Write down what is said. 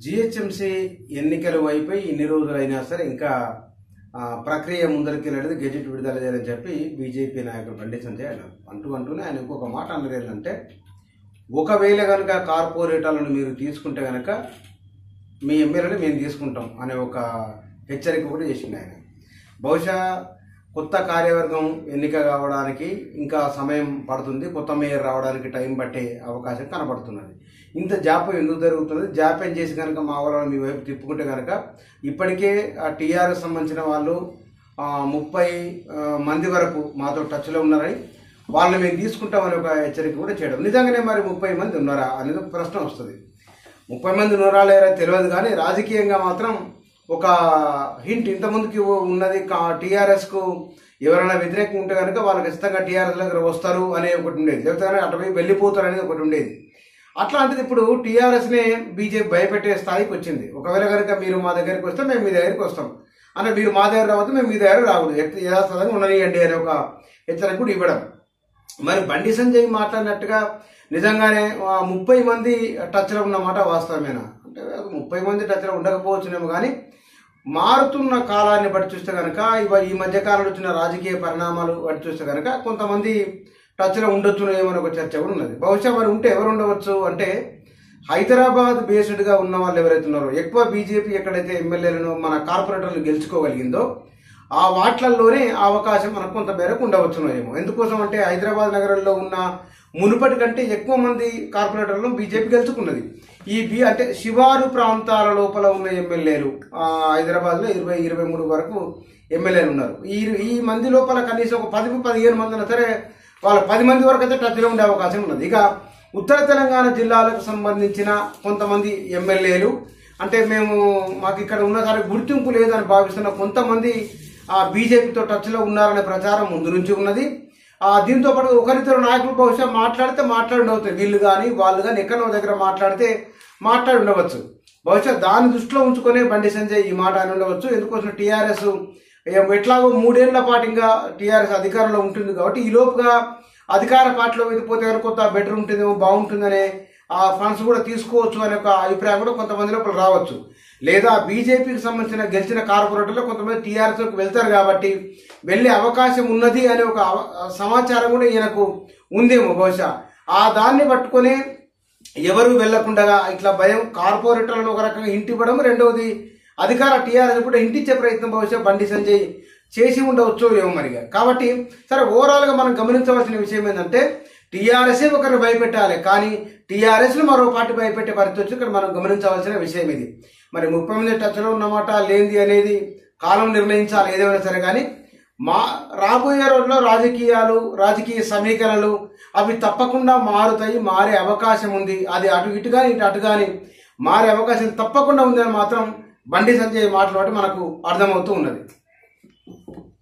GHMC ఎన్నికలు అయిపోయి ఇన్ని రోజులైనా సరే ఇంకా ఆ, ప్రక్రియ ముందరికి వెళ్ళేది గెజెట్ విడుదల చేయాలని చెప్పి బీజేపీ నాయకులు బండి సంజయ్ అన్నారు అంటూ అంటూనే ఆయన ఇంకొక మాట అన్నారు ఏంటంటే ఒకవేళ కనుక కార్పొరేటర్లను మీరు తీసుకుంటే కనుక మీ ఎమ్మెల్యేలు మేము తీసుకుంటాం అనే ఒక హెచ్చరిక కూడా చేసింది ఆయన బహుశా కొత్త కార్యవర్గం ఎన్నిక కావడానికి ఇంకా సమయం పడుతుంది కొత్త మేయర్ రావడానికి టైం పట్టే అవకాశం కనబడుతున్నది ఇంత జాప్యం ఎందుకు జరుగుతున్నది జాప్యం చేసి కనుక మా వాళ్ళని మీ వైపు తిప్పుకుంటే కనుక ఇప్పటికే ఆ టీఆర్ఎస్ సంబంధించిన వాళ్ళు ఆ, ముప్పై ఆ, మంది వరకు మాతో టచ్లో ఉన్నారని వాళ్ళని మేము తీసుకుంటామని ఒక హెచ్చరిక కూడా చేయడం నిజంగానే మరి ముప్పై మంది ఉన్నారా అనేది ఒక ప్రశ్న వస్తుంది ముప్పై మంది ఉన్నారా లేరా తెలియదు కానీ రాజకీయంగా మాత్రం ఒక హింట్ ఇంతకుముందుకి ఉన్నది టీఆర్ఎస్కు ఎవరైనా వ్యతిరేకం ఉంటే కనుక వాళ్ళు ఖచ్చితంగా టీఆర్ఎస్ దగ్గర వస్తారు అనే ఒకటి ఉండేది లేకపోతే కనుక అటు పోయి వెళ్ళిపోతారు అనేది ఒకటి ఉండేది అట్లాంటిది ఇప్పుడు టీఆర్ఎస్నే బీజేపీ భయపెట్టే స్థాయికి వచ్చింది ఒకవేళ కనుక మీరు మా దగ్గరికి వస్తే మేము మీ దగ్గరికి వస్తాం అంటే మీరు మా దగ్గర రావద్దు మేము మీ దగ్గర రాకూడదు ఎట్- యథాతథంగా ఉండనియండి అనే ఒక హెచ్చరిక కూడా ఇవ్వడం మరి బండి సంజయ్ మాట్లాడినట్టుగా నిజంగానే ఆ, ముప్పై మంది టచ్లో ఉన్నమాట వాస్తవమేనా అంటే అది ముప్పై మంది టచ్లో ఉండకపోవచ్చునేమో కానీ మారుతున్న కాలాన్ని బట్టి చూస్తే కనుక ఇవ ఈ మధ్య కాలంలో వచ్చిన రాజకీయ పరిణామాలు బట్టి చూస్తే కనుక కొంతమంది టచ్లో ఉండొచ్చునేమో అని ఒక చర్చ కూడా ఉన్నది బహుశా మరి ఉంటే ఎవరు ఉండవచ్చు అంటే హైదరాబాద్ బేస్డ్గా ఉన్న వాళ్ళు ఎవరైతే ఉన్నారో ఎక్కువ బీజేపీ ఎక్కడైతే ఎమ్మెల్యేలను మన కార్పొరేటర్లు గెలుచుకోగలిగిందో ఆ వాట్లల్లోనే ఆ అవకాశం మనకు కొంత మేరకు ఉండవచ్చునేమో ఎందుకోసం అంటే హైదరాబాద్ నగరంలో ఉన్న మునుపటి కంటే ఎక్కువ మంది కార్పొరేటర్లను బీజేపీ గెలుచుకున్నది ఈ బి అంటే శివారు ప్రాంతాల లోపల ఉన్న ఎమ్మెల్యేలు ఆ, హైదరాబాద్లో ఇరవై ఇరవై మూడు వరకు ఎమ్మెల్యేలు ఉన్నారు ఈ ఈ మంది లోపల కనీసం ఒక పది పదిహేను మంది ఉన్నా సరే వాళ్ళ పది మంది వరకు అయితే టచ్లో ఉండే అవకాశం ఉన్నది ఇక ఉత్తర తెలంగాణ జిల్లాలకు సంబంధించిన కొంతమంది ఎమ్మెల్యేలు అంటే మేము మాకు ఇక్కడ ఉన్నసారి గుర్తింపు లేదని భావిస్తున్న కొంతమంది ఆ బీజేపీతో టచ్లో ఉన్నారనే ప్రచారం ముందు నుంచి ఉన్నది ఆ దీంతో పాటు ఒకరిద్దరు నాయకులు బహుశా మాట్లాడితే మాట్లాడి ఉండవచ్చు వీళ్ళు కానీ వాళ్ళు కానీ ఎక్కడో దగ్గర మాట్లాడితే మాట్లాడి ఉండవచ్చు బహుశా దాన్ని దృష్టిలో ఉంచుకొని బండి సంజయ్ ఈ మాట అని ఉండవచ్చు ఎందుకోసం టీఆర్ఎస్ ఎట్లాగో మూడేళ్ల పాటు ఇంకా టీఆర్ఎస్ అధికారంలో ఉంటుంది కాబట్టి ఈ లోపుగా అధికార పార్టీలో వెళ్ళిపోతే కనుక కొంత బెటర్ ఉంటుందేమో బాగుంటుందనే ఆ ఫండ్స్ కూడా తీసుకోవచ్చు అనే ఒక అభిప్రాయం కూడా కొంతమంది లోపల రావచ్చు లేదా బీజేపీకి సంబంధించిన గెలిచిన కార్పొరేటర్లు కొంతమంది టీఆర్ఎస్కి వెళ్తారు కాబట్టి వెళ్ళే అవకాశం ఉన్నది అనే ఒక అవ- సమాచారం కూడా ఈయనకు ఉందేమో బహుశా ఆ దాన్ని పట్టుకొని ఎవరు వెళ్లకుండా ఇట్లా భయం కార్పొరేటర్లను ఒక రకంగా ఇంటి ఇవ్వడం రెండవది అధికార టీఆర్ఎస్ కూడా ఇంటిచ్చే ప్రయత్నం బహుశా బండి సంజయ్ చేసి ఉండవచ్చు ఏమో మరిగా కాబట్టి సరే ఓవరాల్ గా మనం గమనించవలసిన విషయం ఏంటంటే టీఆర్ఎస్ఏ ఒకరిని భయపెట్టాలి కానీ టీఆర్ఎస్ ను మరో పార్టీ భయపెట్టే పరిస్థితి వచ్చి ఇక్కడ మనం గమనించవలసిన విషయం ఇది మరి ముప్పై మంది టచ్లో ఉన్నమాట లేనిది అనేది కాలం నిర్ణయించాలి ఏదేమైనా సరే కానీ మా రాబోయే రోజుల్లో రాజకీయాలు రాజకీయ సమీకరణలు అవి తప్పకుండా మారుతాయి మారే అవకాశం ఉంది అది అటు ఇటు కానీ ఇటు అటు కానీ మారే అవకాశం తప్పకుండా ఉందని మాత్రం బండి సంజయ్ మాటలు బట్టి మనకు అర్థమవుతూ ఉన్నది